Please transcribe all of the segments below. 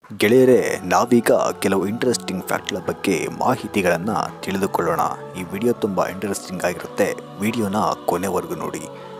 ಗೆಳೆಯರೇ ನಾವೀಗ ಕೆಲವು ಇಂಟ್ರೆಸ್ಟಿಂಗ್ ಫ್ಯಾಕ್ಟ್ಗಳ ಬಗ್ಗೆ ಮಾಹಿತಿಗಳನ್ನು ತಿಳಿದುಕೊಳ್ಳೋಣ ಈ ವಿಡಿಯೋ ತುಂಬ ಇಂಟ್ರೆಸ್ಟಿಂಗ್ ಆಗಿರುತ್ತೆ ವಿಡಿಯೋನ ಕೊನೆವರೆಗೂ ನೋಡಿ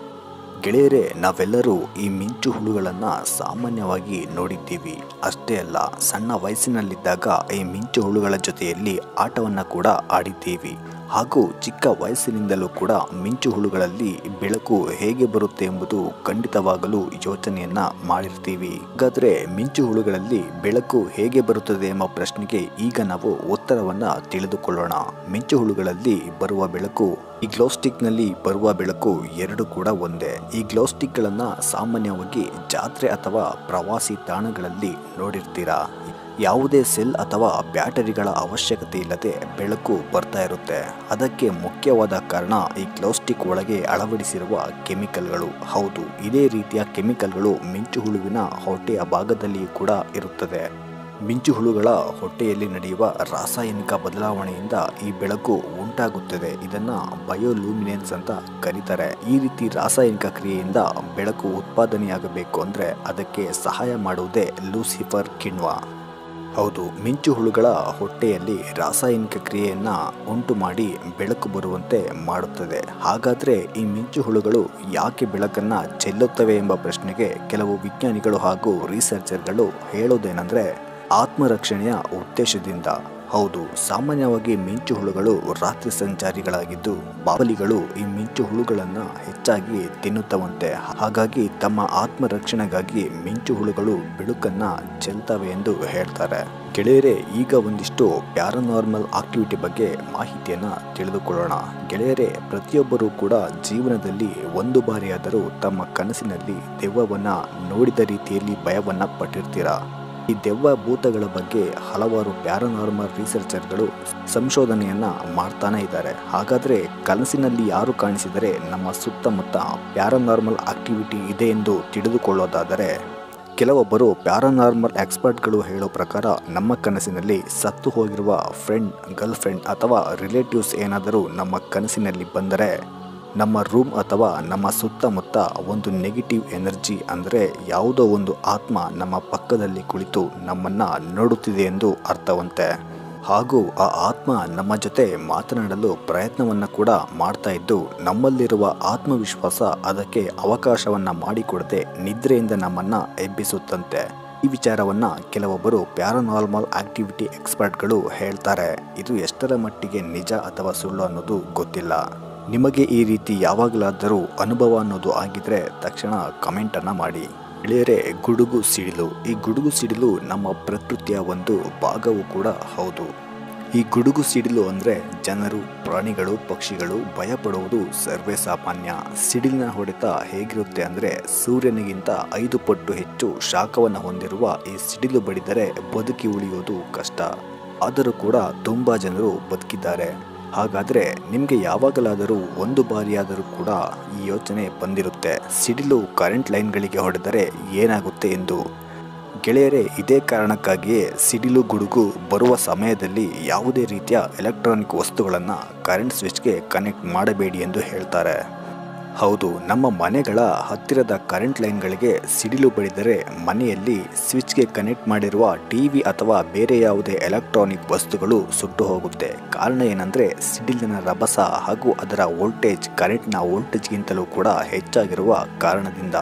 ಗೆಳೆಯರೇ ನಾವೆಲ್ಲರೂ ಈ ಮಿಂಚು ಹುಳುಗಳನ್ನು ಸಾಮಾನ್ಯವಾಗಿ ನೋಡಿದ್ದೀವಿ ಅಷ್ಟೇ ಅಲ್ಲ ಸಣ್ಣ ವಯಸ್ಸಿನಲ್ಲಿದ್ದಾಗ ಈ ಮಿಂಚು ಹುಳುಗಳ ಜೊತೆಯಲ್ಲಿ ಆಟವನ್ನು ಕೂಡ ಆಡಿದ್ದೀವಿ ಹಾಗೂ ಚಿಕ್ಕ ವಯಸ್ಸಿನಿಂದಲೂ ಕೂಡ ಮಿಂಚು ಹುಳುಗಳಲ್ಲಿ ಬೆಳಕು ಹೇಗೆ ಬರುತ್ತೆ ಎಂಬುದು ಖಂಡಿತವಾಗಲು ಯೋಚನೆಯನ್ನ ಮಾಡಿರ್ತೀವಿ ಹಾಗಾದ್ರೆ ಮಿಂಚು ಹುಳುಗಳಲ್ಲಿ ಬೆಳಕು ಹೇಗೆ ಬರುತ್ತದೆ ಎಂಬ ಪ್ರಶ್ನೆಗೆ ಈಗ ನಾವು ಉತ್ತರವನ್ನ ತಿಳಿದುಕೊಳ್ಳೋಣ ಮಿಂಚು ಹುಳುಗಳಲ್ಲಿ ಬರುವ ಬೆಳಕು ಈ ಗ್ಲೋಸ್ಟಿಕ್ ನಲ್ಲಿ ಬರುವ ಬೆಳಕು ಎರಡು ಕೂಡ ಒಂದೇ ಈ ಗ್ಲೋಸ್ಟಿಕ್ ಗಳನ್ನ ಸಾಮಾನ್ಯವಾಗಿ ಜಾತ್ರೆ ಅಥವಾ ಪ್ರವಾಸಿ ತಾಣಗಳಲ್ಲಿ ನೋಡಿರ್ತೀರಾ ಯಾವುದೇ ಸೆಲ್ ಅಥವಾ ಬ್ಯಾಟರಿಗಳ ಅವಶ್ಯಕತೆ ಇಲ್ಲದೆ ಬೆಳಕು ಬರ್ತಾ ಇರುತ್ತೆ ಅದಕ್ಕೆ ಮುಖ್ಯವಾದ ಕಾರಣ ಈ ಗ್ಲೋಸ್ಟಿಕ್ ಒಳಗೆ ಅಳವಡಿಸಿರುವ ಕೆಮಿಕಲ್ಗಳು ಹೌದು ಇದೇ ರೀತಿಯ ಕೆಮಿಕಲ್ಗಳು ಮಿಂಚು ಹುಳುವಿನ ಹೊಟ್ಟೆಯ ಭಾಗದಲ್ಲಿಯೂ ಕೂಡ ಇರುತ್ತದೆ ಮಿಂಚು ಹುಳುಗಳ ಹೊಟ್ಟೆಯಲ್ಲಿ ನಡೆಯುವ ರಾಸಾಯನಿಕ ಬದಲಾವಣೆಯಿಂದ ಈ ಬೆಳಕು ಉಂಟಾಗುತ್ತದೆ ಇದನ್ನ ಬಯೋಲೂಮಿನೆನ್ಸ್ ಅಂತ ಕರೀತಾರೆ ಈ ರೀತಿ ರಾಸಾಯನಿಕ ಕ್ರಿಯೆಯಿಂದ ಬೆಳಕು ಉತ್ಪಾದನೆಯಾಗಬೇಕು ಅಂದ್ರೆ ಅದಕ್ಕೆ ಸಹಾಯ ಮಾಡುವುದೇ ಲೂಸಿಫರ್ ಕಿಣ್ವ ಹೌದು ಮಿಂಚು ಹುಳುಗಳ ಹೊಟ್ಟೆಯಲ್ಲಿ ರಾಸಾಯನಿಕ ಕ್ರಿಯೆಯನ್ನ ಉಂಟು ಮಾಡಿ ಬೆಳಕು ಬರುವಂತೆ ಮಾಡುತ್ತದೆ ಹಾಗಾದ್ರೆ ಈ ಮಿಂಚು ಹುಳುಗಳು ಯಾಕೆ ಬೆಳಕನ್ನ ಚೆಲ್ಲುತ್ತವೆ ಎಂಬ ಪ್ರಶ್ನೆಗೆ ಕೆಲವು ವಿಜ್ಞಾನಿಗಳು ಹಾಗೂ ರಿಸರ್ಚರ್ಗಳು ಹೇಳೋದೇನೆಂದ್ರೆ ಆತ್ಮರಕ್ಷಣೆಯ ಉದ್ದೇಶದಿಂದ ಹೌದು ಸಾಮಾನ್ಯವಾಗಿ ಮಿಂಚು ಹುಳುಗಳು ರಾತ್ರಿ ಸಂಚಾರಿಗಳಾಗಿದ್ದು ಬಾವಲಿಗಳು ಈ ಮಿಂಚು ಹುಳುಗಳನ್ನ ಹೆಚ್ಚಾಗಿ ತಿನ್ನುತ್ತವಂತೆ ಹಾಗಾಗಿ ತಮ್ಮ ಆತ್ಮರಕ್ಷಣೆಗಾಗಿ ಮಿಂಚು ಹುಳುಗಳು ಬೆಳಕನ್ನ ಚೆಲ್ತವೆ ಎಂದು ಹೇಳ್ತಾರೆ ಗೆಳೆಯರೇ ಈಗ ಒಂದಿಷ್ಟು ಪ್ಯಾರನಾರ್ಮಲ್ ಆಕ್ಟಿವಿಟಿ ಬಗ್ಗೆ ಮಾಹಿತಿಯನ್ನ ತಿಳಿದುಕೊಳ್ಳೋಣ ಗೆಳೆಯರೇ ಪ್ರತಿಯೊಬ್ಬರೂ ಕೂಡ ಜೀವನದಲ್ಲಿ ಒಂದು ಬಾರಿಯಾದರೂ ತಮ್ಮ ಕನಸಿನಲ್ಲಿ ದೆವ್ವವನ್ನ ನೋಡಿದ ರೀತಿಯಲ್ಲಿ ಭಯವನ್ನ ಪಟ್ಟಿರ್ತೀರಾ ಈ ದೆವ್ವ ಭೂತಗಳ ಬಗ್ಗೆ ಹಲವಾರು ಪ್ಯಾರನಾರ್ಮಲ್ ರಿಸರ್ಚರ್ಗಳು ಸಂಶೋಧನೆಯನ್ನ ಮಾಡ್ತಾನೆ ಇದ್ದಾರೆ ಹಾಗಾದ್ರೆ ಕನಸಿನಲ್ಲಿ ಯಾರು ಕಾಣಿಸಿದರೆ ನಮ್ಮ ಸುತ್ತಮುತ್ತ ಪ್ಯಾರನಾರ್ಮಲ್ ಆಕ್ಟಿವಿಟಿ ಇದೆ ಎಂದು ತಿಳಿದುಕೊಳ್ಳೋದಾದರೆ ಕೆಲವೊಬ್ಬರು ಪ್ಯಾರನಾರ್ಮಲ್ ಎಕ್ಸ್ಪರ್ಟ್ಗಳು ಹೇಳೋ ಪ್ರಕಾರ ನಮ್ಮ ಕನಸಿನಲ್ಲಿ ಸತ್ತು ಹೋಗಿರುವ ಫ್ರೆಂಡ್ ಗರ್ಲ್ ಫ್ರೆಂಡ್ ಅಥವಾ ರಿಲೇಟಿವ್ಸ್ ಏನಾದರೂ ನಮ್ಮ ಕನಸಿನಲ್ಲಿ ಬಂದರೆ ನಮ್ಮ ರೂಮ್ ಅಥವಾ ನಮ್ಮ ಸುತ್ತಮುತ್ತ ಒಂದು ನೆಗೆಟಿವ್ ಎನರ್ಜಿ ಅಂದರೆ ಯಾವುದೋ ಒಂದು ಆತ್ಮ ನಮ್ಮ ಪಕ್ಕದಲ್ಲಿ ಕುಳಿತು ನಮ್ಮನ್ನ ನೋಡುತ್ತಿದೆ ಎಂದು ಅರ್ಥವಂತೆ ಹಾಗೂ ಆ ಆತ್ಮ ನಮ್ಮ ಜೊತೆ ಮಾತನಾಡಲು ಪ್ರಯತ್ನವನ್ನ ಕೂಡ ಮಾಡ್ತಾ ಇದ್ದು ನಮ್ಮಲ್ಲಿರುವ ಆತ್ಮವಿಶ್ವಾಸ ಅದಕ್ಕೆ ಅವಕಾಶವನ್ನ ಮಾಡಿಕೊಡದೆ ನಿದ್ರೆಯಿಂದ ನಮ್ಮನ್ನ ಎಬ್ಬಿಸುತ್ತಂತೆ ಈ ವಿಚಾರವನ್ನ ಕೆಲವೊಬ್ಬರು ಪ್ಯಾರನಾರ್ಮಲ್ ಆಕ್ಟಿವಿಟಿ ಎಕ್ಸ್ಪರ್ಟ್ಗಳು ಹೇಳ್ತಾರೆ ಇದು ಎಷ್ಟರ ಮಟ್ಟಿಗೆ ನಿಜ ಅಥವಾ ಸುಳ್ಳು ಅನ್ನೋದು ಗೊತ್ತಿಲ್ಲ ನಿಮಗೆ ಈ ರೀತಿ ಯಾವಾಗಲಾದರೂ ಅನುಭವ ಅನ್ನೋದು ಆಗಿದ್ರೆ ತಕ್ಷಣ ಕಮೆಂಟನ್ನು ಮಾಡಿ ಗೆಳೆಯರೆ ಗುಡುಗು ಸಿಡಿಲು ಈ ಗುಡುಗು ಸಿಡಿಲು ನಮ್ಮ ಪ್ರಕೃತಿಯ ಒಂದು ಭಾಗವೂ ಕೂಡ ಹೌದು ಈ ಗುಡುಗು ಸಿಡಿಲು ಅಂದರೆ ಜನರು ಪ್ರಾಣಿಗಳು ಪಕ್ಷಿಗಳು ಭಯಪಡುವುದು ಸರ್ವೇ ಸಾಮಾನ್ಯ ಸಿಡಿಲಿನ ಹೊಡೆತ ಹೇಗಿರುತ್ತೆ ಅಂದರೆ ಸೂರ್ಯನಿಗಿಂತ ಐದು ಪಟ್ಟು ಹೆಚ್ಚು ಶಾಖವನ್ನು ಹೊಂದಿರುವ ಈ ಸಿಡಿಲು ಬಡಿದರೆ ಬದುಕಿ ಉಳಿಯುವುದು ಕಷ್ಟ ಆದರೂ ಕೂಡ ತುಂಬ ಜನರು ಬದುಕಿದ್ದಾರೆ ಹಾಗಾದರೆ ನಿಮಗೆ ಯಾವಾಗಲಾದರೂ ಒಂದು ಬಾರಿಯಾದರೂ ಕೂಡ ಈ ಯೋಚನೆ ಬಂದಿರುತ್ತೆ ಸಿಡಿಲು ಕರೆಂಟ್ ಲೈನ್ಗಳಿಗೆ ಹೊಡೆದರೆ ಏನಾಗುತ್ತೆ ಎಂದು ಗೆಳೆಯರೇ ಇದೇ ಕಾರಣಕ್ಕಾಗಿಯೇ ಸಿಡಿಲು ಗುಡುಗು ಬರುವ ಸಮಯದಲ್ಲಿ ಯಾವುದೇ ರೀತಿಯ ಎಲೆಕ್ಟ್ರಾನಿಕ್ ವಸ್ತುಗಳನ್ನು ಕರೆಂಟ್ ಸ್ವಿಚ್ಗೆ ಕನೆಕ್ಟ್ ಮಾಡಬೇಡಿ ಎಂದು ಹೇಳ್ತಾರೆ ಹೌದು ನಮ್ಮ ಮನೆಗಳ ಹತ್ತಿರದ ಕರೆಂಟ್ ಲೈನ್ಗಳಿಗೆ ಸಿಡಿಲು ಬಡಿದರೆ ಮನೆಯಲ್ಲಿ ಸ್ವಿಚ್ಗೆ ಕನೆಕ್ಟ್ ಮಾಡಿರುವ ಟಿವಿ ಅಥವಾ ಬೇರೆ ಯಾವುದೇ ಎಲೆಕ್ಟ್ರಾನಿಕ್ ವಸ್ತುಗಳು ಸುಟ್ಟು ಹೋಗುತ್ತೆ ಕಾರಣ ಏನಂದರೆ ಸಿಡಿಲಿನ ರಭಸ ಹಾಗೂ ಅದರ ವೋಲ್ಟೇಜ್ ಕರೆಂಟ್ನ ವೋಲ್ಟೇಜ್ಗಿಂತಲೂ ಕೂಡ ಹೆಚ್ಚಾಗಿರುವ ಕಾರಣದಿಂದ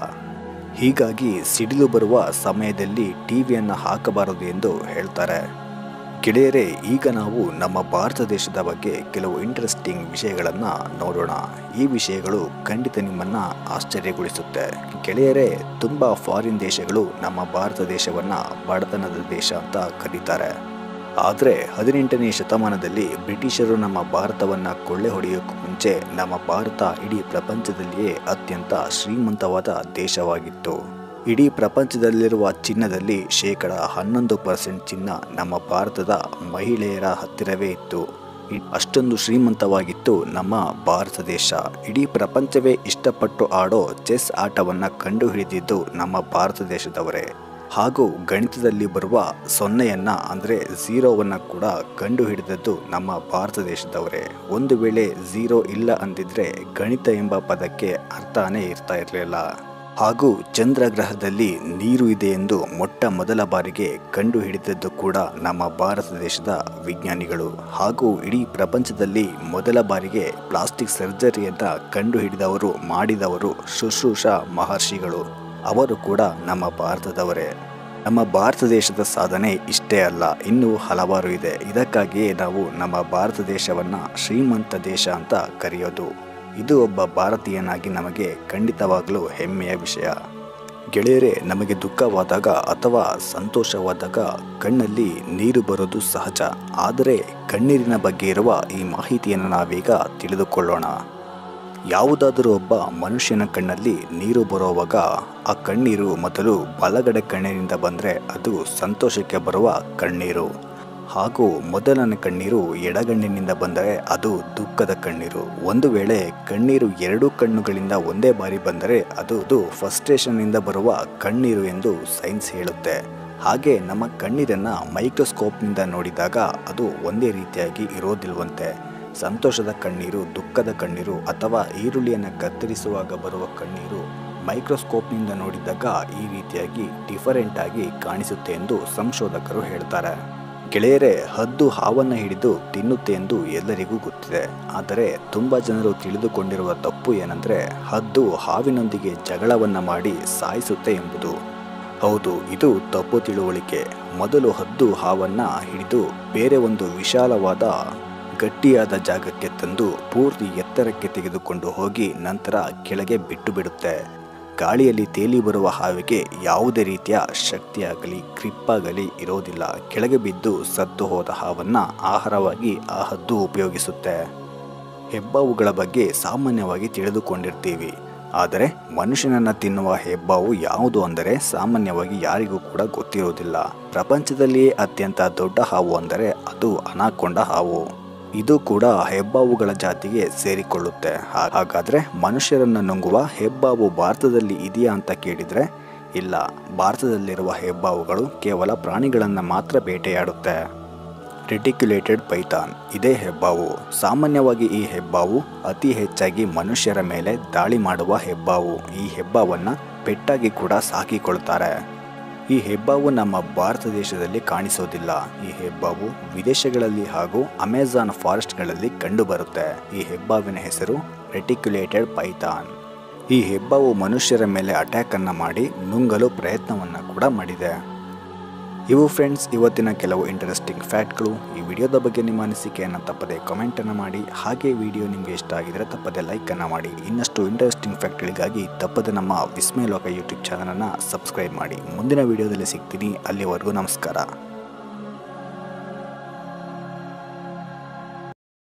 ಹೀಗಾಗಿ ಸಿಡಿಲು ಬರುವ ಸಮಯದಲ್ಲಿ ಟಿವಿಯನ್ನು ಹಾಕಬಾರದು ಎಂದು ಹೇಳ್ತಾರೆ ಗೆಳೆಯರೇ ಈಗ ನಾವು ನಮ್ಮ ಭಾರತ ದೇಶದ ಬಗ್ಗೆ ಕೆಲವು ಇಂಟ್ರೆಸ್ಟಿಂಗ್ ವಿಷಯಗಳನ್ನು ನೋಡೋಣ ಈ ವಿಷಯಗಳು ಖಂಡಿತ ನಿಮ್ಮನ್ನು ಆಶ್ಚರ್ಯಗೊಳಿಸುತ್ತೆ ಗೆಳೆಯರೇ ತುಂಬ ಫಾರಿನ್ ದೇಶಗಳು ನಮ್ಮ ಭಾರತ ದೇಶವನ್ನು ಬಡತನದ ದೇಶ ಅಂತ ಕರೀತಾರೆ ಆದರೆ ಹದಿನೆಂಟನೇ ಶತಮಾನದಲ್ಲಿ ಬ್ರಿಟಿಷರು ನಮ್ಮ ಭಾರತವನ್ನು ಕೊಳ್ಳೆ ಹೊಡೆಯೋಕ್ಕೂ ಮುಂಚೆ ನಮ್ಮ ಭಾರತ ಇಡೀ ಪ್ರಪಂಚದಲ್ಲಿಯೇ ಅತ್ಯಂತ ಶ್ರೀಮಂತವಾದ ದೇಶವಾಗಿತ್ತು ಇಡೀ ಪ್ರಪಂಚದಲ್ಲಿರುವ ಚಿನ್ನದಲ್ಲಿ ಶೇಕಡ ಹನ್ನೊಂದು ಪರ್ಸೆಂಟ್ ಚಿನ್ನ ನಮ್ಮ ಭಾರತದ ಮಹಿಳೆಯರ ಹತ್ತಿರವೇ ಇತ್ತು ಅಷ್ಟೊಂದು ಶ್ರೀಮಂತವಾಗಿತ್ತು ನಮ್ಮ ಭಾರತ ದೇಶ ಇಡೀ ಪ್ರಪಂಚವೇ ಇಷ್ಟಪಟ್ಟು ಆಡೋ ಚೆಸ್ ಆಟವನ್ನು ಕಂಡುಹಿಡಿದಿದ್ದು ನಮ್ಮ ಭಾರತ ದೇಶದವರೇ ಹಾಗೂ ಗಣಿತದಲ್ಲಿ ಬರುವ ಸೊನ್ನೆಯನ್ನ ಅಂದರೆ ಝೀರೋವನ್ನು ಕೂಡ ಕಂಡುಹಿಡಿದದ್ದು ನಮ್ಮ ಭಾರತ ದೇಶದವರೇ ಒಂದು ವೇಳೆ ಝೀರೋ ಇಲ್ಲ ಅಂದಿದ್ರೆ ಗಣಿತ ಎಂಬ ಪದಕ್ಕೆ ಅರ್ಥನೇ ಇರ್ತಾ ಇರಲಿಲ್ಲ ಹಾಗೂ ಚಂದ್ರ ಗ್ರಹದಲ್ಲಿ ನೀರು ಇದೆ ಎಂದು ಮೊಟ್ಟ ಮೊದಲ ಬಾರಿಗೆ ಕಂಡು ಹಿಡಿದದ್ದು ಕೂಡ ನಮ್ಮ ಭಾರತ ದೇಶದ ವಿಜ್ಞಾನಿಗಳು ಹಾಗೂ ಇಡೀ ಪ್ರಪಂಚದಲ್ಲಿ ಮೊದಲ ಬಾರಿಗೆ ಪ್ಲಾಸ್ಟಿಕ್ ಸರ್ಜರಿಯನ್ನು ಕಂಡು ಹಿಡಿದವರು ಮಾಡಿದವರು ಶುಶ್ರೂಷಾ ಮಹರ್ಷಿಗಳು ಅವರು ಕೂಡ ನಮ್ಮ ಭಾರತದವರೇ ನಮ್ಮ ಭಾರತ ದೇಶದ ಸಾಧನೆ ಇಷ್ಟೇ ಅಲ್ಲ ಇನ್ನೂ ಹಲವಾರು ಇದೆ ಇದಕ್ಕಾಗಿಯೇ ನಾವು ನಮ್ಮ ಭಾರತ ದೇಶವನ್ನು ಶ್ರೀಮಂತ ದೇಶ ಅಂತ ಕರೆಯೋದು ಇದು ಒಬ್ಬ ಭಾರತೀಯನಾಗಿ ನಮಗೆ ಖಂಡಿತವಾಗಲೂ ಹೆಮ್ಮೆಯ ವಿಷಯ ಗೆಳೆಯರೇ ನಮಗೆ ದುಃಖವಾದಾಗ ಅಥವಾ ಸಂತೋಷವಾದಾಗ ಕಣ್ಣಲ್ಲಿ ನೀರು ಬರೋದು ಸಹಜ ಆದರೆ ಕಣ್ಣೀರಿನ ಬಗ್ಗೆ ಇರುವ ಈ ಮಾಹಿತಿಯನ್ನು ನಾವೀಗ ತಿಳಿದುಕೊಳ್ಳೋಣ ಯಾವುದಾದರೂ ಒಬ್ಬ ಮನುಷ್ಯನ ಕಣ್ಣಲ್ಲಿ ನೀರು ಬರುವಾಗ ಆ ಕಣ್ಣೀರು ಮೊದಲು ಬಲಗಡೆ ಕಣ್ಣಿನಿಂದ ಬಂದರೆ ಅದು ಸಂತೋಷಕ್ಕೆ ಬರುವ ಕಣ್ಣೀರು ಹಾಗೂ ಮೊದಲನೇ ಕಣ್ಣೀರು ಎಡಗಣ್ಣಿನಿಂದ ಬಂದರೆ ಅದು ದುಃಖದ ಕಣ್ಣೀರು ಒಂದು ವೇಳೆ ಕಣ್ಣೀರು ಎರಡೂ ಕಣ್ಣುಗಳಿಂದ ಒಂದೇ ಬಾರಿ ಬಂದರೆ ಅದು ಅದು ಫಸ್ಟ್ರೇಷನ್ನಿಂದ ಬರುವ ಕಣ್ಣೀರು ಎಂದು ಸೈನ್ಸ್ ಹೇಳುತ್ತೆ ಹಾಗೆ ನಮ್ಮ ಕಣ್ಣೀರನ್ನು ಮೈಕ್ರೋಸ್ಕೋಪ್ನಿಂದ ನೋಡಿದಾಗ ಅದು ಒಂದೇ ರೀತಿಯಾಗಿ ಇರೋದಿಲ್ವಂತೆ ಸಂತೋಷದ ಕಣ್ಣೀರು ದುಃಖದ ಕಣ್ಣೀರು ಅಥವಾ ಈರುಳ್ಳಿಯನ್ನು ಕತ್ತರಿಸುವಾಗ ಬರುವ ಕಣ್ಣೀರು ಮೈಕ್ರೋಸ್ಕೋಪ್ನಿಂದ ನೋಡಿದಾಗ ಈ ರೀತಿಯಾಗಿ ಡಿಫರೆಂಟ್ ಆಗಿ ಕಾಣಿಸುತ್ತೆ ಎಂದು ಸಂಶೋಧಕರು ಹೇಳ್ತಾರೆ ಗೆಳೆಯರೇ ಹದ್ದು ಹಾವನ್ನು ಹಿಡಿದು ತಿನ್ನುತ್ತೆ ಎಂದು ಎಲ್ಲರಿಗೂ ಗೊತ್ತಿದೆ ಆದರೆ ತುಂಬ ಜನರು ತಿಳಿದುಕೊಂಡಿರುವ ತಪ್ಪು ಏನಂದರೆ ಹದ್ದು ಹಾವಿನೊಂದಿಗೆ ಜಗಳವನ್ನು ಮಾಡಿ ಸಾಯಿಸುತ್ತೆ ಎಂಬುದು ಹೌದು ಇದು ತಪ್ಪು ತಿಳುವಳಿಕೆ ಮೊದಲು ಹದ್ದು ಹಾವನ್ನು ಹಿಡಿದು ಬೇರೆ ಒಂದು ವಿಶಾಲವಾದ ಗಟ್ಟಿಯಾದ ಜಾಗಕ್ಕೆ ತಂದು ಪೂರ್ತಿ ಎತ್ತರಕ್ಕೆ ತೆಗೆದುಕೊಂಡು ಹೋಗಿ ನಂತರ ಕೆಳಗೆ ಬಿಟ್ಟು ಬಿಡುತ್ತೆ ಗಾಳಿಯಲ್ಲಿ ತೇಲಿ ಬರುವ ಹಾವಿಗೆ ಯಾವುದೇ ರೀತಿಯ ಶಕ್ತಿಯಾಗಲಿ ಕ್ರಿಪ್ಪಾಗಲಿ ಇರೋದಿಲ್ಲ ಕೆಳಗೆ ಬಿದ್ದು ಸತ್ತು ಹೋದ ಹಾವನ್ನು ಆಹಾರವಾಗಿ ಆ ಹದ್ದು ಉಪಯೋಗಿಸುತ್ತೆ ಹೆಬ್ಬಾವುಗಳ ಬಗ್ಗೆ ಸಾಮಾನ್ಯವಾಗಿ ತಿಳಿದುಕೊಂಡಿರ್ತೀವಿ ಆದರೆ ಮನುಷ್ಯನನ್ನು ತಿನ್ನುವ ಹೆಬ್ಬಾವು ಯಾವುದು ಅಂದರೆ ಸಾಮಾನ್ಯವಾಗಿ ಯಾರಿಗೂ ಕೂಡ ಗೊತ್ತಿರುವುದಿಲ್ಲ ಪ್ರಪಂಚದಲ್ಲಿಯೇ ಅತ್ಯಂತ ದೊಡ್ಡ ಹಾವು ಅಂದರೆ ಅದು ಅನಾಕೊಂಡ ಹಾವು ಇದು ಕೂಡ ಹೆಬ್ಬಾವುಗಳ ಜಾತಿಗೆ ಸೇರಿಕೊಳ್ಳುತ್ತೆ ಹಾ- ಹಾಗಾದ್ರೆ ಮನುಷ್ಯರನ್ನು ನುಂಗುವ ಹೆಬ್ಬಾವು ಭಾರತದಲ್ಲಿ ಇದೆಯಾ ಅಂತ ಕೇಳಿದ್ರೆ ಇಲ್ಲ ಭಾರತದಲ್ಲಿರುವ ಹೆಬ್ಬಾವುಗಳು ಕೇವಲ ಪ್ರಾಣಿಗಳನ್ನು ಮಾತ್ರ ಬೇಟೆಯಾಡುತ್ತೆ ರೆಟಿಕ್ಯುಲೇಟೆಡ್ ಪೈಥಾನ್ ಇದೇ ಹೆಬ್ಬಾವು ಸಾಮಾನ್ಯವಾಗಿ ಈ ಹೆಬ್ಬಾವು ಅತಿ ಹೆಚ್ಚಾಗಿ ಮನುಷ್ಯರ ಮೇಲೆ ದಾಳಿ ಮಾಡುವ ಹೆಬ್ಬಾವು ಈ ಹೆಬ್ಬಾವನ್ನು ಪೆಟ್ಟಾಗಿ ಕೂಡ ಸಾಕಿಕೊಳ್ತಾರೆ ಈ ಹೆಬ್ಬಾವು ನಮ್ಮ ಭಾರತ ದೇಶದಲ್ಲಿ ಕಾಣಿಸೋದಿಲ್ಲ ಈ ಹೆಬ್ಬಾವು ವಿದೇಶಗಳಲ್ಲಿ ಹಾಗೂ ಅಮೆಜಾನ್ ಫಾರೆಸ್ಟ್ಗಳಲ್ಲಿ ಕಂಡುಬರುತ್ತೆ ಈ ಹೆಬ್ಬಾವಿನ ಹೆಸರು ರೆಟಿಕ್ಯುಲೇಟೆಡ್ ಪೈಥಾನ್ ಈ ಹೆಬ್ಬಾವು ಮನುಷ್ಯರ ಮೇಲೆ ಅಟ್ಯಾಕ್ ಅನ್ನ ಮಾಡಿ ನುಂಗಲು ಪ್ರಯತ್ನವನ್ನ ಕೂಡ ಮಾಡಿದೆ ಇವು ಫ್ರೆಂಡ್ಸ್ ಇವತ್ತಿನ ಕೆಲವು ಇಂಟ್ರೆಸ್ಟಿಂಗ್ ಫ್ಯಾಕ್ಟ್ಗಳು ಈ ವಿಡಿಯೋದ ಬಗ್ಗೆ ನಿಮ್ಮ ಅನಿಸಿಕೆಯನ್ನು ತಪ್ಪದೆ ಕಾಮೆಂಟನ್ನು ಮಾಡಿ ಹಾಗೆ ವಿಡಿಯೋ ನಿಮಗೆ ಇಷ್ಟ ಆಗಿದ್ರೆ ತಪ್ಪದೆ ಲೈಕನ್ನು ಮಾಡಿ ಇನ್ನಷ್ಟು ಇಂಟ್ರೆಸ್ಟಿಂಗ್ ಫ್ಯಾಕ್ಟ್ಗಳಿಗಾಗಿ ತಪ್ಪದೆ ನಮ್ಮ ವಿಸ್ಮಯ ಲೋಕ ಯೂಟ್ಯೂಬ್ ಚಾನಲನ್ನು ಸಬ್ಸ್ಕ್ರೈಬ್ ಮಾಡಿ ಮುಂದಿನ ವಿಡಿಯೋದಲ್ಲಿ ಸಿಗ್ತೀನಿ ಅಲ್ಲಿವರೆಗೂ ನಮಸ್ಕಾರ